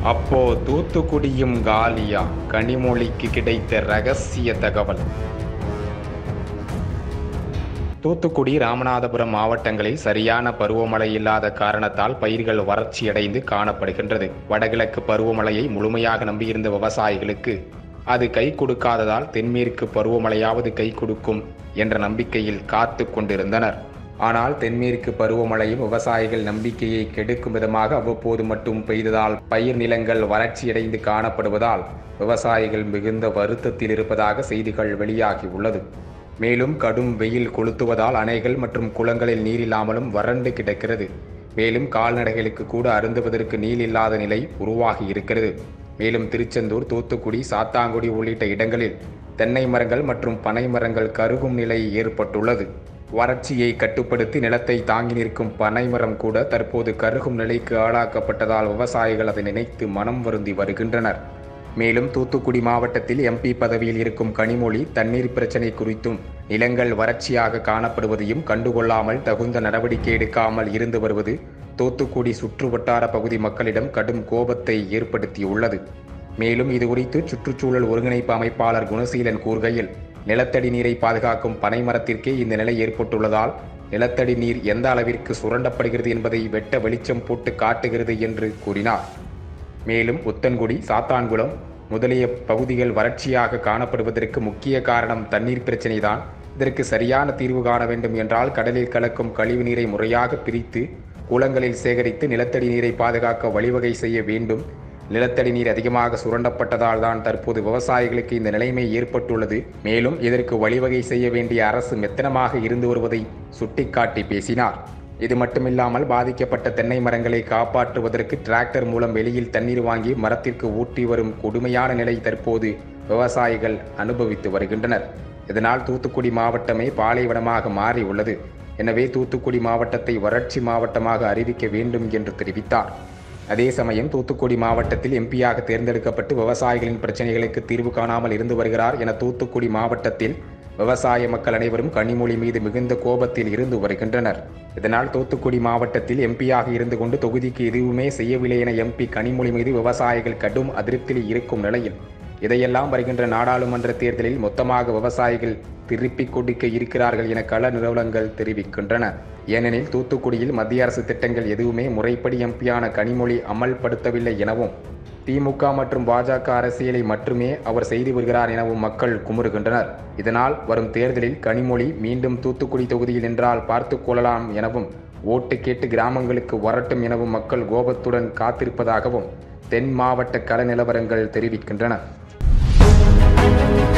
அப்போ தூத்துக்குடியும் காலியா கனிமொழிக்கு கிடைத்த ரகசிய தகவல் தூத்துக்குடி ராமநாதபுரம் மாவட்டங்களில் சரியான பருவமழை இல்லாத காரணத்தால் பயிர்கள் வறட்சியடைந்து காணப்படுகின்றது வடகிழக்கு பருவமழையை முழுமையாக நம்பியிருந்த விவசாயிகளுக்கு அது கை கொடுக்காததால் தென்மேற்கு பருவமழையாவது கை கொடுக்கும் என்ற நம்பிக்கையில் காத்து கொண்டிருந்தனர் ஆனால் தென்மேற்கு பருவமழையும் விவசாயிகள் நம்பிக்கையை கெடுக்கும் விதமாக அவ்வப்போது மட்டும் பெய்ததால் பயிர் நிலங்கள் வறட்சியடைந்து காணப்படுவதால் விவசாயிகள் மிகுந்த வருத்தத்தில் இருப்பதாக செய்திகள் வெளியாகி உள்ளது மேலும் கடும் வெயில் கொளுத்துவதால் அணைகள் மற்றும் குளங்களில் நீர் இல்லாமலும் வறண்டு கிடக்கிறது மேலும் கால்நடைகளுக்கு கூட அருந்துவதற்கு நீர் இல்லாத நிலை உருவாகி இருக்கிறது மேலும் திருச்செந்தூர் தூத்துக்குடி சாத்தாங்குடி உள்ளிட்ட இடங்களில் தென்னை மரங்கள் மற்றும் பனை மரங்கள் கருகும் நிலை ஏற்பட்டுள்ளது வறட்சியை கட்டுப்படுத்தி நிலத்தை தாங்கி நிற்கும் பனை மரம் கூட தற்போது கருகும் நிலைக்கு ஆளாக்கப்பட்டதால் விவசாயிகள் அதை நினைத்து மனம் வருந்தி வருகின்றனர் மேலும் தூத்துக்குடி மாவட்டத்தில் எம்பி பதவியில் இருக்கும் கனிமொழி தண்ணீர் பிரச்சினை குறித்தும் நிலங்கள் வறட்சியாக காணப்படுவதையும் கண்டுகொள்ளாமல் தகுந்த நடவடிக்கை எடுக்காமல் இருந்து வருவது தூத்துக்குடி சுற்று வட்டார பகுதி மக்களிடம் கடும் கோபத்தை ஏற்படுத்தியுள்ளது மேலும் இது குறித்து சுற்றுச்சூழல் ஒருங்கிணைப்பு அமைப்பாளர் குணசீலன் கூறுகையில் நிலத்தடி நீரை பாதுகாக்கும் பனை மரத்திற்கே இந்த நிலை ஏற்பட்டுள்ளதால் நிலத்தடி நீர் எந்த அளவிற்கு சுரண்டப்படுகிறது என்பதை வெட்ட வெளிச்சம் போட்டு காட்டுகிறது என்று கூறினார் மேலும் புத்தன்குடி சாத்தான்குளம் முதலிய பகுதிகள் வறட்சியாக காணப்படுவதற்கு முக்கிய காரணம் தண்ணீர் பிரச்சினைதான் இதற்கு சரியான தீர்வு காண வேண்டும் என்றால் கடலில் கலக்கும் கழிவு நீரை முறையாக பிரித்து குளங்களில் சேகரித்து நிலத்தடி நீரை பாதுகாக்க வழிவகை செய்ய வேண்டும் நிலத்தடி நீர் அதிகமாக சுரண்டப்பட்டதால் தான் தற்போது விவசாயிகளுக்கு இந்த நிலைமை ஏற்பட்டுள்ளது மேலும் இதற்கு வழிவகை செய்ய வேண்டிய அரசு மெத்தனமாக இருந்து வருவதை சுட்டிக்காட்டி பேசினார் இது மட்டுமில்லாமல் பாதிக்கப்பட்ட தென்னை மரங்களை காப்பாற்றுவதற்கு டிராக்டர் மூலம் வெளியில் தண்ணீர் வாங்கி மரத்திற்கு ஊற்றி வரும் கொடுமையான நிலை தற்போது விவசாயிகள் அனுபவித்து வருகின்றனர் இதனால் தூத்துக்குடி மாவட்டமே பாலைவனமாக மாறி உள்ளது எனவே தூத்துக்குடி மாவட்டத்தை வறட்சி மாவட்டமாக அறிவிக்க வேண்டும் என்று தெரிவித்தார் அதே சமயம் தூத்துக்குடி மாவட்டத்தில் எம்பியாக தேர்ந்தெடுக்கப்பட்டு விவசாயிகளின் பிரச்சனைகளுக்கு தீர்வு காணாமல் இருந்து வருகிறார் என தூத்துக்குடி மாவட்டத்தில் விவசாய மக்கள் அனைவரும் கனிமொழி மீது மிகுந்த கோபத்தில் இருந்து வருகின்றனர் இதனால் தூத்துக்குடி மாவட்டத்தில் எம்பியாக இருந்து கொண்டு தொகுதிக்கு எதுவுமே செய்யவில்லை என எம்பி கனிமொழி மீது விவசாயிகள் கடும் அதிருப்தியில் இருக்கும் நிலையில் இதையெல்லாம் வருகின்ற நாடாளுமன்ற தேர்தலில் மொத்தமாக விவசாயிகள் திருப்பிக் கொடுக்க இருக்கிறார்கள் என கள நிறுவனங்கள் தெரிவிக்கின்றன ஏனெனில் தூத்துக்குடியில் மத்திய அரசு திட்டங்கள் எதுவுமே முறைப்படி எம்பியான கனிமொழி அமல்படுத்தவில்லை எனவும் திமுக மற்றும் பாஜக அரசியலை மட்டுமே அவர் செய்து வருகிறார் எனவும் மக்கள் குமுறுகின்றனர் இதனால் வரும் தேர்தலில் கனிமொழி மீண்டும் தூத்துக்குடி தொகுதியில் நின்றால் பார்த்து கொள்ளலாம் எனவும் ஓட்டு கேட்டு கிராமங்களுக்கு வரட்டும் எனவும் மக்கள் கோபத்துடன் காத்திருப்பதாகவும் தென் மாவட்ட கள நிலவரங்கள் தெரிவிக்கின்றன